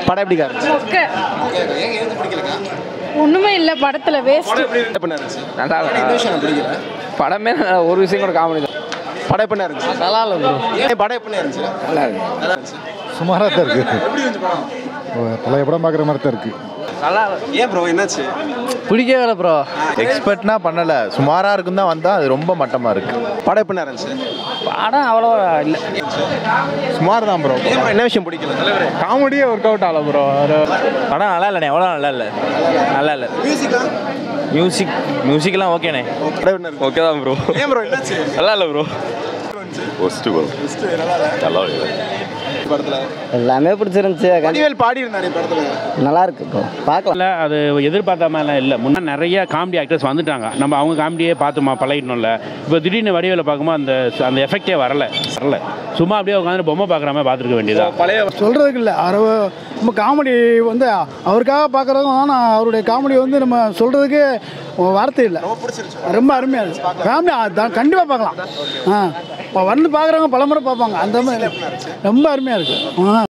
படம் எப்படிக்கா இருந்துச்சு மொக்க ஏங்க எழுந்து பிடிக்கலக்கா ஒண்ணுமே இல்ல படத்துல வேஸ்ட் படம் எப்படி இருந்துச்சு நல்லா படம் என்ன விஷயம் பிடிக்கல படமே நல்லா- ஒரு விஷயம் கூட காமெடி தான் படம் எப்படி இருந்துச்சு நல்லா இல்லை ப்ரோ ஏன் படம் எப்படி இருந்துச்சு நல்லா இருக்கு நல்லா இருந்துச்சு சுமாராக தான் இருக்குது எப்படி இருந்துச்சு படம் பழைய படம் பார்க்குற மாதிரி தான் இருக்குது நல்லா ஏன் ப்ரோ என்னாச்சு பிடிக்கவே இல்லை ப்ரோ எக்ஸ்பெக்ட்னா பண்ணல சுமாரா இருக்கும் தான் வந்தா அது ரொம்ப மட்டமா இருக்கு படம் எப்படி இருந்துச்சு படம் அவ்வளோ இல்லை சுமார் தான் ப்ரோ ஏன் bro என்ன விஷயம் பிடிக்கல தலைவரே காமெடியே ஒர்க் அவுட் ஆகல ப்ரோ படம் நல்லா இல்லைண்ணே எவ்வளோ நல்லா இல்லை நல்லா இல்லை மியூசிக்கா மியூசிக் மியூசிக்லாம் ஓகேண்ணே படம் என்ன இருக்கு ஓகே தான் ப்ரோ ஏன் ப்ரோ என்னாச்சு நல்லா இல்லை ப்ரோ ஒஸ்ட்டு ப்ரோ நல்லா இல்ல நல்லா இல்லை படத்துல எல்லாமே பிடிச்சிருந்துச்சு வடிவேல் பாடி இருந்தாரு படத்துல நல்லா இருக்கு இப்போ பார்க்கலாம் இல்லை அது எதிர்பார்த்த மாதிரிலாம் இல்லை முன்னே நிறைய காமெடி ஆக்டர்ஸ் வந்துட்டாங்க நம்ம அவங்க காமெடியே பார்த்துமா பழகிட்டோம்ல இப்போ திடீர்னு வடிவேல பார்க்கும்போது அந்த அந்த எஃபெக்டே வரல வரல சும்மா அப்படியே உட்காந்து பொம்மை பார்க்குற மாதிரி பார்த்துருக்க வேண்டியதா பழைய சொல்கிறதுக்கு இல்லை அவர் நம்ம காமெடி வந்து அவருக்காக பார்க்குறதும் ஆனால் அவருடைய காமெடி வந்து நம்ம சொல்கிறதுக்கு வார்த்தை இல்லை ரொம்ப பிடிச்சிருச்சு ரொம்ப அருமையாக இருக்குது ஃபேமிலி கண்டிப்பாக பார்க்கலாம் ஆ இப்போ வந்து பார்க்குறவங்க பல முறை பார்ப்பாங்க அந்த மாதிரி ரொம்ப அருமையாக இருக்குது ஆ